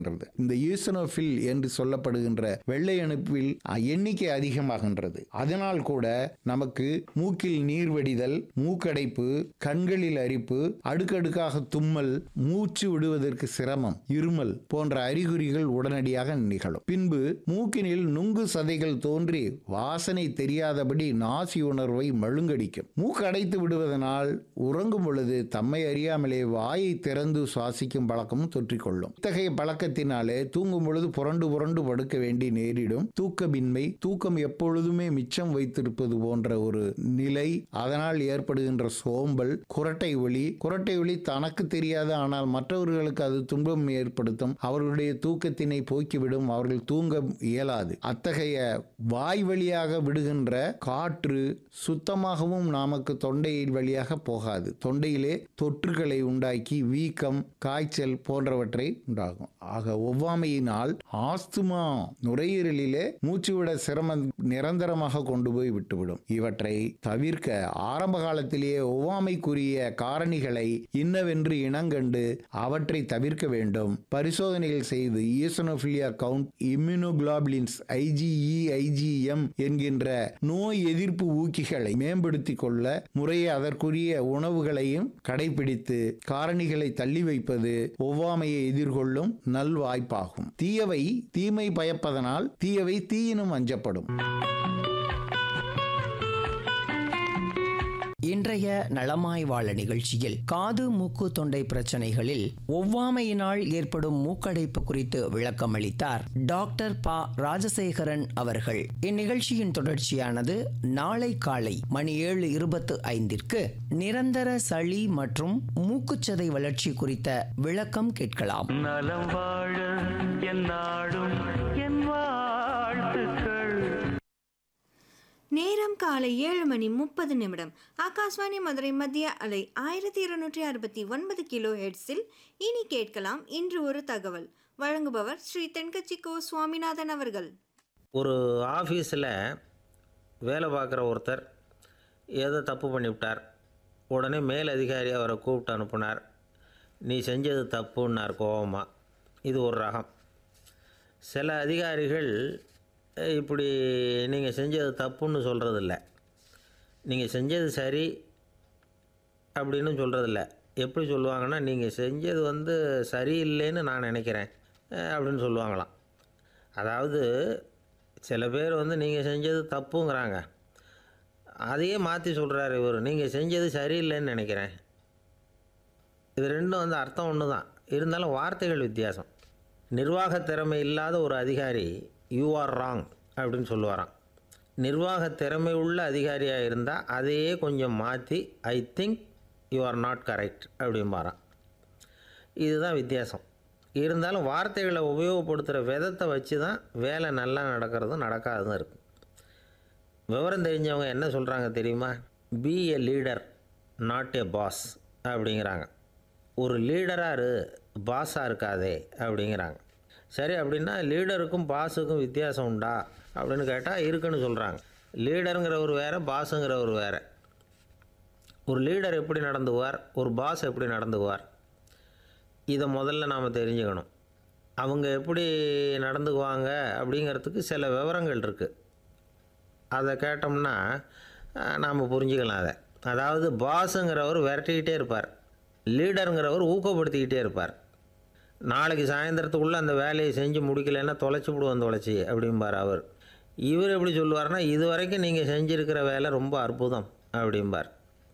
வருகிறது. இந்த ஈசனோஃபில் என்று சொல்லப்படுகின்ற வெள்ளை அணுப்பில் எண்ணிக்கை அதிகமாகின்றது அதனால் கூட நமக்கு மூக்கில் நீர் வடிதல் மூக்கடைப்பு கண்களில் அரிப்பு அடுக்கடுக்காக தும்மல் மூச்சு விடுவதற்கு சிரமம் இருமல் போன்ற அறிகுறிகள் உடனடியாக நிகழும் பின்பு மூக்கினில் நுங்கு சதைகள் தோன்றி வாசனை தெரியாதபடி நாசி உணர்வை மழுங்கடிக்கும் மூக்கு அடைத்து விடுவதனால் உறங்கும் பொழுது தம்மை அறியாமலே வாயை திறந்து சுவாசிக்கும் பழக்கமும் தொற்றிக்கொள்ளும் இத்தகைய பழக்கத்தினாலே தூங்கும் பொழுது புரண்டு புரண்டு படுக்க வேண்டி நேரிடும் தூக்கமின்மை தூக்கம் எப்பொழுதுமே மிச்சம் வைத்திருப்பது போன்ற ஒரு நிலை அதனால் ஏற்படுகின்ற சோம்பல் குரட்டை ஒளி குரட்டை ஒளி தனக்கு தெரியாது ஆனால் மற்றவர்களுக்கு அது துன்பம் ஏற்படுத்தும் அவர்களுடைய தூக்கத்தினை போக்கிவிடும் அவர்கள் தூங்க இயலாது அத்தகைய வாய் வழியாக விடுகின்ற காற்று சுத்தமாகவும் நமக்கு தொண்டையில் வழியாக போகாது தொண்டையிலே தொற்றுகளை உண்டாக்கி வீக்கம் காய்ச்சல் போன்றவற்றை உண்டாகும் ஆக ஒவ்வாமையினால் ஆஸ்துமா நுரையீரலிலே மூச்சுவிட சிரமம் நிரந்தரமாக கொண்டு போய் விட்டுவிடும் இவற்றை தவிர்க்க ஆரம்ப காலத்திலேயே ஒவ்வாமைக்குரிய காரணிகளை இன்னவென்று இனங்கண்டு அவற்றை தவிர்க்க வேண்டும் பரிசோதனைகள் செய்து eosinophilia count immunoglobulins IgE IgM என்கின்ற நோய் எதிர்ப்பு ஊக்கிகளை மேம்படுத்திக் கொள்ள முறையே அதற்குரிய உணவுகளையும் கடைபிடித்து காரணிகளை தள்ளி வைப்பது ஒவ்வாமையை எதிர்கொள்ளும் நல்வாய்ப்பாகும் தீயவை தீமை பயப்பதனால் தீயவை தீயினும் அஞ்சப்படும் இன்றைய நலமாய் வாழ நிகழ்ச்சியில் காது மூக்கு தொண்டை பிரச்சனைகளில் ஒவ்வாமையினால் ஏற்படும் மூக்கடைப்பு குறித்து விளக்கம் அளித்தார் டாக்டர் பா ராஜசேகரன் அவர்கள் இந்நிகழ்ச்சியின் தொடர்ச்சியானது நாளை காலை மணி ஏழு இருபத்து ஐந்திற்கு நிரந்தர சளி மற்றும் மூக்குச்சதை வளர்ச்சி குறித்த விளக்கம் கேட்கலாம் நலம் வாழ என் நாடும் என் வாழ்த்துக்கள் நேரம் காலை ஏழு மணி முப்பது நிமிடம் ஆகாஷ்வாணி மதுரை மத்திய அலை ஆயிரத்தி இருநூற்றி அறுபத்தி ஒன்பது கிலோ ஹெட்ஸில் இனி கேட்கலாம் இன்று ஒரு தகவல் வழங்குபவர் ஸ்ரீ தென்கட்சி கோ சுவாமிநாதன் அவர்கள் ஒரு ஆஃபீஸில் வேலை பார்க்குற ஒருத்தர் ஏதோ தப்பு பண்ணிவிட்டார் உடனே மேல் அதிகாரி அவரை கூப்பிட்டு அனுப்புனார் நீ செஞ்சது தப்புன்னார் கோவமா இது ஒரு ரகம் சில அதிகாரிகள் "ஏய், இப்படி நீங்கள் செஞ்சது தப்புன்னு சொல்கிறதில்ல நீங்கள் செஞ்சது சரி அப்படின்னு சொல்கிறதில்ல எப்படி சொல்லுவாங்கன்னா நீங்கள் செஞ்சது வந்து சரியில்லைன்னு நான் நினைக்கிறேன் அஹ் அப்படின்னு சொல்லுவாங்களாம் அதாவது சில பேர் வந்து நீங்கள் செஞ்சது தப்புங்கிறாங்க அதையே மாற்றி சொல்கிறாரு இவர் நீங்கள் செஞ்சது சரியில்லைன்னு நினைக்கிறேன் இது ரெண்டும் வந்து அர்த்தம் ஒன்று தான் இருந்தாலும் வார்த்தைகள் வித்தியாசம் நிர்வாக திறமை இல்லாத ஒரு அதிகாரி யூ ஆர் ராங் அப்படின்னு சொல்லுவாராம் நிர்வாக திறமை உள்ள அதிகாரியாக இருந்தால் அதையே கொஞ்சம் மாற்றி I think you are not correct அப்படிம்பாராம் இதுதான் வித்தியாசம் இருந்தாலும் வார்த்தைகளை உபயோகப்படுத்துகிற விதத்தை வச்சு தான் வேலை நல்லா நடக்கிறதும் நடக்காததும் இருக்குது விவரம் தெரிஞ்சவங்க என்ன சொல்கிறாங்க தெரியுமா be a leader not a boss அப்படிங்கிறாங்க ஒரு லீடராக இரு பாஸாக இருக்காதே அப்படிங்கிறாங்க சரி அப்படின்னா லீடருக்கும் பாஸுக்கும் வித்தியாசம் உண்டா அப்படின்னு கேட்டால் இருக்குன்னு சொல்கிறாங்க லீடருங்கிறவர் வேறு பாஸுங்கிறவர் வேறு ஒரு லீடர் எப்படி நடந்துக்குவார் ஒரு பாஸ் எப்படி நடந்துக்குவார் இதை முதல்ல நாம் தெரிஞ்சுக்கணும் அவங்க எப்படி நடந்துக்குவாங்க அப்படிங்கிறதுக்கு சில விவரங்கள் இருக்குது அதை கேட்டோம்னா நாம் புரிஞ்சுக்கலாம் அதை அதாவது பாஸுங்கிறவர் விரட்டிக்கிட்டே இருப்பார் லீடருங்கிறவர் ஊக்கப்படுத்திக்கிட்டே இருப்பார் நாளைக்கு சாயந்தரத்துக்குள்ளே அந்த வேலையை செஞ்சு முடிக்கலைன்னா தொலைச்சி விடுவோம் தொலைச்சி அப்படிம்பார் அவர் இவர் எப்படி சொல்லுவார்னா இது வரைக்கும் நீங்கள் செஞ்சுருக்கிற வேலை ரொம்ப அற்புதம் அப்படிம்பார்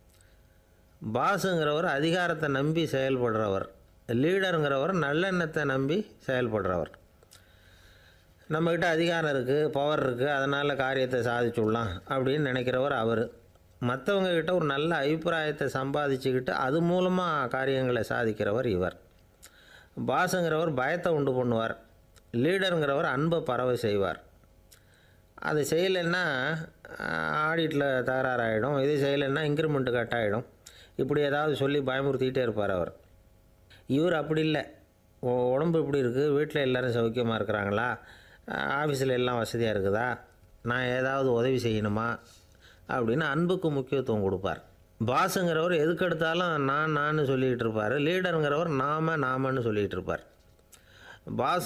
பாஸுங்கிறவர் அதிகாரத்தை நம்பி செயல்படுறவர் லீடருங்கிறவர் நல்லெண்ணத்தை நம்பி செயல்படுறவர் நம்மக்கிட்ட அதிகாரம் இருக்குது பவர் இருக்குது அதனால் காரியத்தை சாதிச்சுடலாம் அப்படின்னு நினைக்கிறவர் அவர் மற்றவங்க கிட்ட ஒரு நல்ல அபிப்பிராயத்தை சம்பாதிச்சுக்கிட்டு அது மூலமாக காரியங்களை சாதிக்கிறவர் இவர் பாஸுங்கிறவர் பயத்தை உண்டு பண்ணுவார் லீடருங்கிறவர் அன்பை பரவ செய்வார் அது செய்யலைன்னா ஆடிட்டில் தகராறாயிடும் இது செய்யலைன்னா இன்க்ரிமெண்ட்டு கட் ஆகிடும் இப்படி ஏதாவது சொல்லி பயமுறுத்திக்கிட்டே இருப்பார் அவர் இவர் அப்படி இல்லை உ- உடம்பு எப்படி இருக்குது வீட்டில் எல்லோரும் சௌக்கியமாக இருக்கிறாங்களா ஆஃபீஸில் எல்லாம் வசதியாக இருக்குதா நான் ஏதாவது உதவி செய்யணுமா அப்படின்னு அன்புக்கு முக்கியத்துவம் கொடுப்பார் பாஸுங்கிறவர் எதுக்கு எடுத்தாலும் நான் நான் சொல்லிக்கிட்டு இருப்பார் லீடருங்கிறவர் நாம நாமன்னு சொல்லிக்கிட்டு இருப்பார் பாஸ்